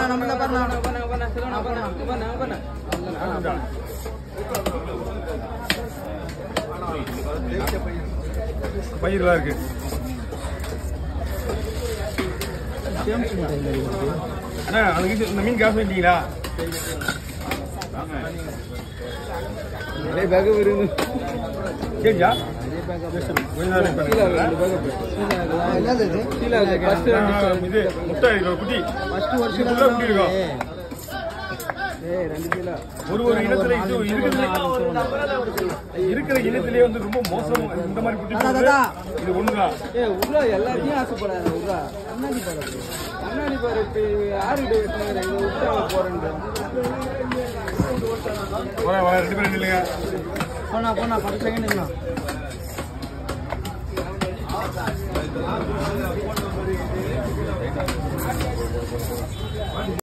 நம்மள பாருண்ணா பயிர்லாம் இருக்கு அண்ணா அதுக்கு இது- இந்த மீன் காசு இல்லைங்களா நிறைய பேக் வருது சரியா கொஞ்ச நேரம் wait பண்ணுங்க. என்னது இது ஆ, இது முட்டை இது ஒரு குட்டி ஃபர்ஸ்ட் ஒரு இது full ஆ குட்டி இருக்கும் ஒரு ஒரு இனத்துல இது இருக்கிறதுல இருக்கிற இனத்திலேயே வந்து ரொம்ப மோசம் இந்த மாதிரி குட்டி தாத்தா, போடுறது தாத்தா. இது ஒண்ணுதான் ஏய் உள்ள எல்லாத்தையும் ஆசைப்படாத உள்ள கண்ணாடி பாரு கண்ணாடி பாரு இப்ப யாருகிட்ட வெட்டினாங்க இதை விட்டு அவன் போறேன்ட்டு வர வர ரெண்டு பேரும் இல்லைங்க போனா போனா பத்து செகண்ட்